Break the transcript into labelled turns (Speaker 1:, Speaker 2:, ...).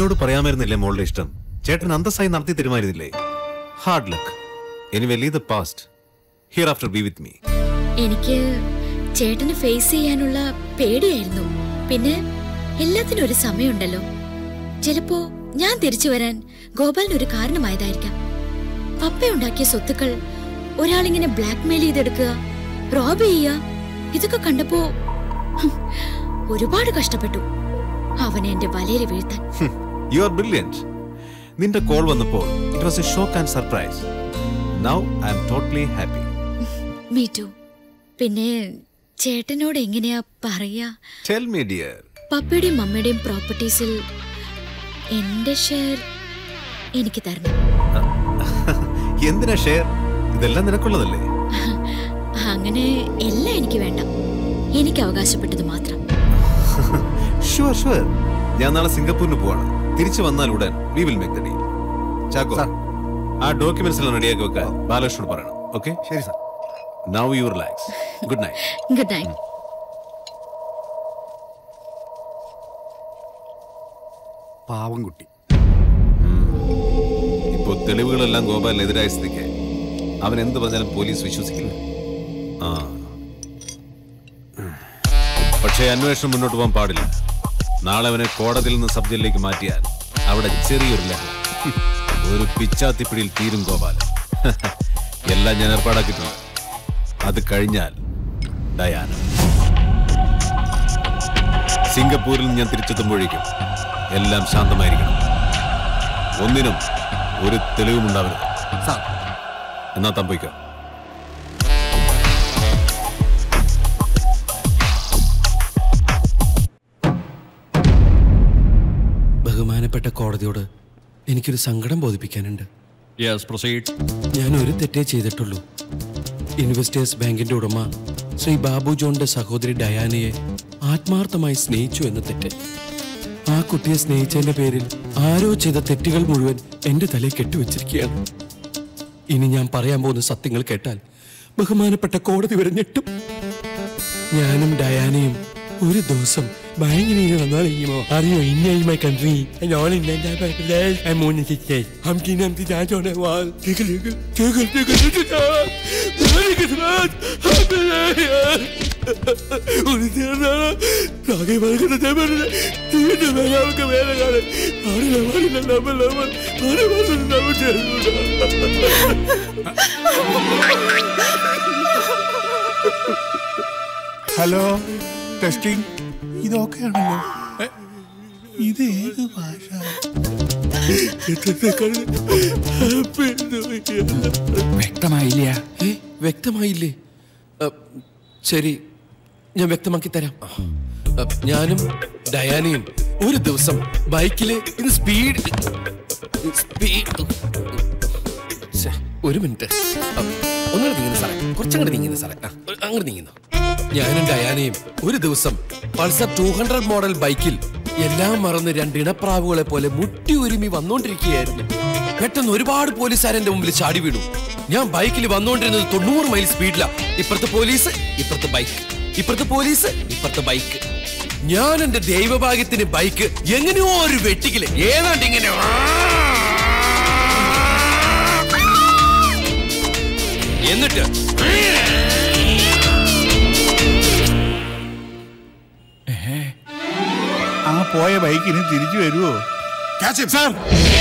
Speaker 1: എന്നോട് പറയാമായിരുന്നില്ലേ മോളുടെ ഇഷ്ടം ചേട്ടൻ അന്തസ്സായി നടത്തി തരുമായിരുന്നില്ലേ ഹാർഡ് ലക്ക് ഇനി വലിയ the past hereafter be with me
Speaker 2: എനിക്ക് ചേട്ടന് ഫേസ് ചെയ്യാനുള്ള പേടിയായിരുന്നു പിന്നെ എല്ലാത്തിനും ഒരു സമയമുണ്ടല്ലോ ചിലപ്പോ ഞാൻ തിരിച്ചു വരാൻ ഗോപാലിന് ഒരു കാരണമായതായിരിക്കാം പപ്പ ഉണ്ടാക്കിയ സ്വത്തുക്കൾ ഒരാളിങ്ങനെ ബ്ലാക്ക് മെയിൽ ചെയ്തെടുക്കുക റോബ് ചെയ്യുക ഇതൊക്കെ കണ്ടപ്പോ ഹും, ഒരുപാട് കഷ്ടപ്പെട്ടു അവനെ എന്റെ വലയിൽ വീഴ്ത്താൻ
Speaker 1: യു ആർ ബ്രില്യൻറ്റ് നിന്റെ കോൾ വന്നപ്പോൾ it was a shock and surprise now I am totally happy
Speaker 2: me too പിന്നെ ചേട്ടനോട് എങ്ങനെയാ പറയാ
Speaker 1: ടെൽ മീ ഡിയർ
Speaker 2: പപ്പയുടെയും മമ്മയുടെയും പ്രോപ്പർട്ടീസിൽ എന്റെ ഷെയർ എനിക്ക് തരണം
Speaker 1: എന്തിനാ ഷെയർ ഇതെല്ലാം നിനക്കുള്ളതല്ലേ
Speaker 2: അങ്ങനെ എല്ലാം എനിക്ക് വേണ്ട എനിക്ക് അവകാശപ്പെട്ടത് മാത്രം
Speaker 1: ഷുവർ ഷുവർ ഞാൻ നാളെ സിംഗപ്പൂരിന് പോവാണ് തിരിച്ചു വന്നാൽ ഉടൻ we will make the deal Chacko ആ ഡോക്യുമെന്റ്സ് എല്ലാം റെഡിയാക്കി വെക്കാൻ ബാലകൃഷ്ണനോട് പറയണം ഓക്കെ
Speaker 3: ശരി sir
Speaker 1: now you relax good night
Speaker 2: good night
Speaker 3: പാവം കുട്ടി
Speaker 1: ഇപ്പോ തെളിവുകളെല്ലാം ഗോപാലിനെതിരായ സ്ഥിതിക്ക് അവൻ എന്ത് പറഞ്ഞാലും പോലീസ് വിശ്വസിക്കില്ല ആ പക്ഷേ അന്വേഷണം മുന്നോട്ട് പോകാൻ പാടില്ല നാളെ അവനെ കോടതിയിൽ നിന്ന് സബ് ജയിലിലേക്ക് മാറ്റിയാൽ അവിടെ ചെറിയൊരു ലഹള ഹും. ഒരു പിച്ചാത്തിപ്പിടിയിൽ തീരും ഗോപാലൻ എല്ലാം ഞാൻ ഏർപ്പാടാക്കിയിട്ടുണ്ട് അത് കഴിഞ്ഞാൽ ഡയാന സിംഗപ്പൂരിൽ നിന്ന് ഞാൻ തിരിച്ചെത്തുമ്പോഴേക്കും എല്ലാം ശാന്തമായിരിക്കണം ഒന്നിനും ഒരു തെളിവും ഉണ്ടാവരുത്
Speaker 3: സാർ
Speaker 1: എന്നാ തമ്പിക്കോ
Speaker 4: ബഹുമാനപ്പെട്ട കോടതിയോട് എനിക്കൊരു സങ്കടം ബോധിപ്പിക്കാനുണ്ട്
Speaker 5: യെസ് പ്രൊസീഡ്
Speaker 4: ഞാൻ ഒരു തെറ്റേ ചെയ്തിട്ടുള്ളൂ ഇൻവെസ്റ്റേഴ്സ് ബാങ്കിന്റെ ഉടമ ശ്രീ ബാബു ജോണിന്റെ സഹോദരി ഡയാനയെ ആത്മാർത്ഥമായി സ്നേഹിച്ചു എന്ന തെറ്റ് ആ കുട്ടിയെ സ്നേഹിച്ചതിന്റെ പേരിൽ ആരോ ചെയ്ത തെറ്റുകൾ മുഴുവൻ എന്റെ തലയിൽ കെട്ടിവെച്ചിരിക്കുകയാണ് ഇനി ഞാൻ പറയാൻ പോകുന്ന സത്യങ്ങൾ കേട്ടാൽ ബഹുമാനപ്പെട്ട കോടതി വരെ ഞെട്ടും ഞാനും ഡയാനയും ഒരു ദിവസം ബാങ്കിന് വന്നാലിരിക്കുമോ അറിയോ India my country all in my place and moon is it हम की नाम की जांच होने वाल ठीक है ठीक है ठीक है ठीक है मेरी किस्मत यार उन्हें तेरा आगे बढ़ के तो मेरे तीन तो मेरा का मेरा गाने अरे लवाली लवा लवा अरे बस लवा चल
Speaker 3: ഹലോ ടെസ്റ്റിംഗ് ഇതൊക്കെയാണല്ലോ എ, ഇത് ഏത് ഭാഷ വ്യക്തമായില്ല
Speaker 4: ഏ വ്യക്തമായില്ലേ അ, ശരി ഞാൻ വ്യക്തമാക്കി തരാം അ, ഞാനും ഡയാനയും ഒരു ദിവസം ബൈക്കില് ഇത് സ്പീഡ് സ്പീഡ് ശ്ശെ, ഒരു മിനിറ്റ് അ, ഒന്നുകൂടെ നീങ്ങുന്നു സാറേ കുറച്ചങ്ങോട്ട് നീങ്ങുന്നു സാറേ ആ, ഒരു- അങ്ങോട്ട് നീങ്ങുന്നു ഞാനും ഡയാനയും ഒരു ദിവസം പൾസർ ടൂ ഹൺഡ്രഡ് മോഡൽ ബൈക്കിൽ എല്ലാം മറന്ന് രണ്ട് ഇണപ്രാവുകളെ പോലെ മുട്ടി ഒരുമി വന്നുകൊണ്ടിരിക്കുകയായിരുന്നു പെട്ടെന്ന് ഒരുപാട് പോലീസുകാർ എന്റെ മുമ്പിൽ ചാടി വീണു ഞാൻ ബൈക്കിൽ വന്നുകൊണ്ടിരുന്നത് തൊണ്ണൂറ് മൈൽ സ്പീഡിലാ ഇപ്പുറത്ത് പോലീസ് ഇപ്പുറത്ത് ബൈക്ക് ഇപ്പുറത്ത് പോലീസ് ഇപ്പുറത്ത് ബൈക്ക് ഞാൻ എന്റെ ദൈവഭാഗ്യത്തിന് ബൈക്ക് എങ്ങനെയോ ഒരു വെട്ടിക്കില് ഏതാണ്ട് ഇങ്ങനെ എന്നിട്ട്
Speaker 3: ആ പോയ ബൈക്കിന് തിരിച്ചു വരുമോ സാർ